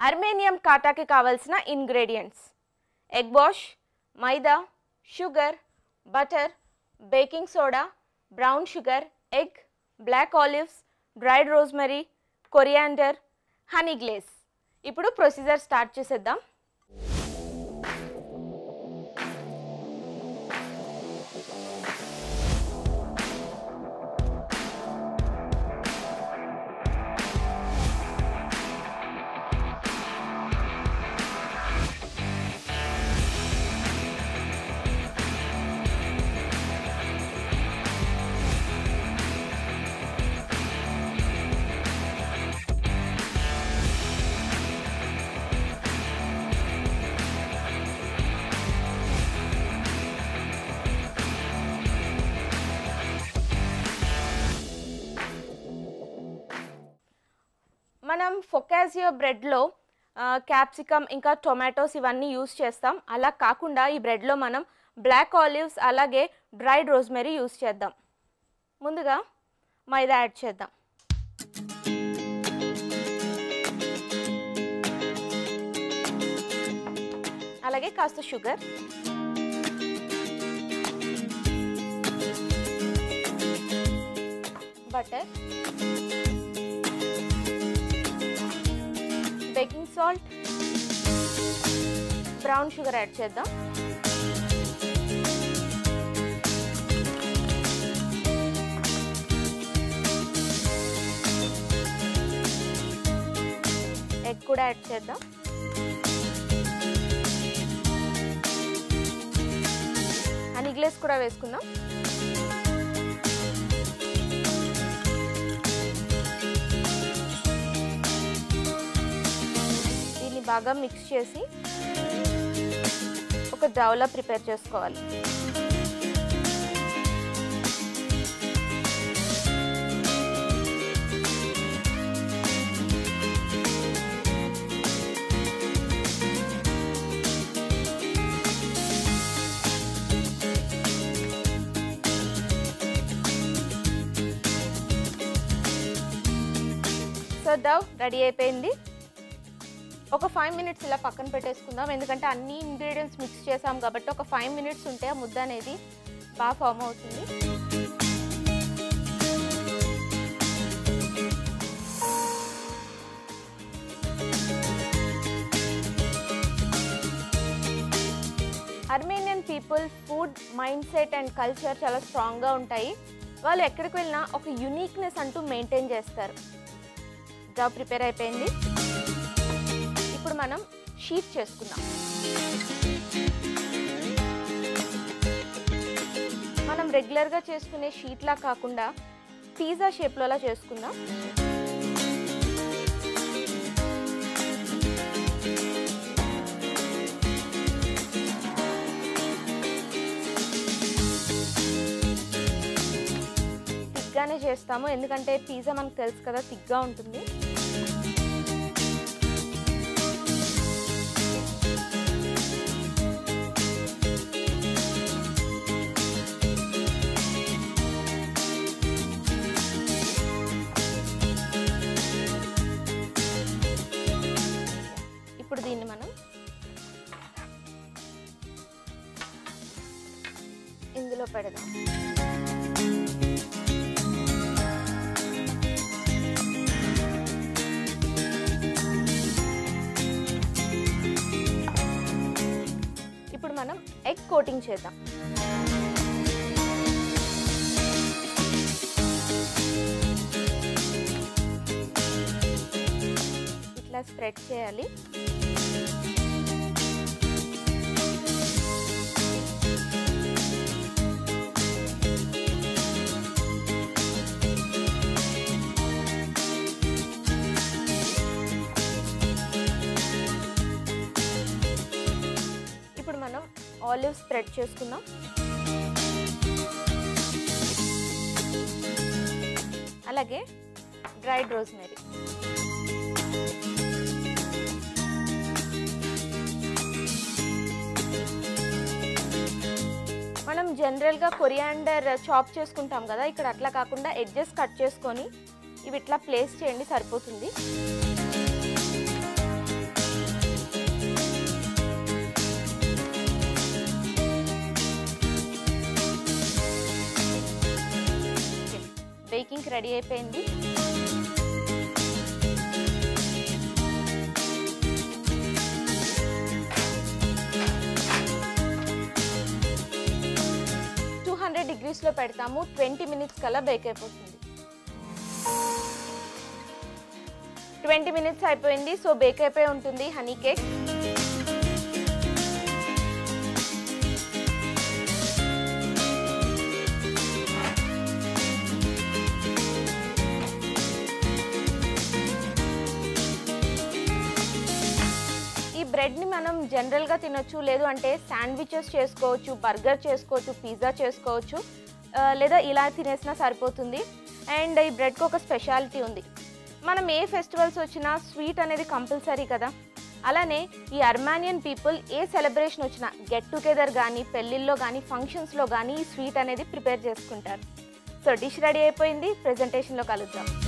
అర్మేనియం కాటాకి కావలసిన ingredients egg wash maida sugar butter baking soda brown sugar egg black olives dried rosemary coriander honey glaze ఇప్పుడు procedure start చేసేద్దాం మనం focaccia బ్రెడ్లో capsicum ఇంకా టొమాటోస్ ఇవన్నీ యూస్ చేస్తాం అలా కాకుండా ఈ బ్రెడ్లో మనం బ్లాక్ ఆలివ్స్ అలాగే డ్రైడ్ రోజ్మెరీ యూస్ చేద్దాం ముందుగా మైదా యాడ్ చేద్దాం అలాగే కాస్త sugar butter baking salt brown sugar add చేద్దాం ఎగ్ కూడా యాడ్ చేద్దాం హనీ గ్లేస్ కూడా వేసుకుందాం దీన్ని బాగా మిక్స్ చేసి ఒక డౌలా ప్రిపేర్ చేసుకోవాలి సో డవ్ రెడీ అయిపోయింది ఒక ఫైవ్ మినిట్స్ ఇలా పక్కన పెట్టేసుకుందాం ఎందుకంటే అన్ని ఇంగ్రీడియంట్స్ మిక్స్ చేసాం కాబట్టి ఒక ఫైవ్ మినిట్స్ ఉంటే ఆ ముద్ద అనేది బాగా ఫామ్ అవుతుంది Armenian people food mindset and culture చాలా స్ట్రాంగ్గా ఉంటాయి వాళ్ళు ఎక్కడికి వెళ్ళినా ఒక యునీక్నెస్ అంటూ మెయింటైన్ చేస్తారు జాబ్ ప్రిపేర్ అయిపోయింది ఇప్పుడు మనం షీట్ చేసుకుందాం మనం రెగ్యులర్గా చేసుకునే షీట్లా కాకుండా పిజ్జా షేప్లోలా చేసుకుందాం తిగ్గానే చేస్తాము ఎందుకంటే పిజ్జా మనకు తెలుసు కదా తిగ్గా ఉంటుంది ఇప్పుడు దీన్ని మనం ఇందులో పెడదాం ఇప్పుడు మనం ఎగ్ కోటింగ్ చేద్దాం ఇట్లా స్ప్రెడ్ చేయాలి ఇప్పుడు మనం ఆలివ్ స్ప్రెడ్ చేసుకుందాం అలాగే డ్రైడ్ రోజ్మెరీ మనం జనరల్గా కొరియాండర్ చాప్ చేసుకుంటాం కదా ఇక్కడ అట్లా కాకుండా ఎడ్జెస్ కట్ చేసుకొని ఇవి ఇట్లా ప్లేస్ చేయండి సరిపోతుంది బేకింగ్కి రెడీ అయిపోయింది టూ హండ్రెడ్ డిగ్రీస్లో పెడతాము ట్వంటీ మినిట్స్ కల్లా బేక్ అయిపోతుంది ట్వంటీ మినిట్స్ అయిపోయింది సో బేక్ అయిపోయి ఉంటుంది హనీ కేక్ ఈ బ్రెడ్ని మనం జనరల్గా తినొచ్చు లేదు అంటే శాండ్విచెస్ చేసుకోవచ్చు బర్గర్ చేసుకోవచ్చు పిజ్జా చేసుకోవచ్చు ఆ, లేదా ఇలా తినేసినా సరిపోతుంది అండ్ ఈ బ్రెడ్కి ఒక స్పెషాలిటీ ఉంది మనం ఏ ఫెస్టివల్స్ వచ్చినా స్వీట్ అనేది కంపల్సరీ కదా అలానే ఈ అర్మానియన్ పీపుల్ ఏ సెలబ్రేషన్ వచ్చినా గెట్ టుగెదర్ కానీ పెళ్ళిళ్ళలో కానీ ఫంక్షన్స్లో కానీ ఈ స్వీట్ అనేది ప్రిపేర్ చేసుకుంటారు సో డిష్ రెడీ అయిపోయింది ప్రెజెంటేషన్లో కలుద్దాం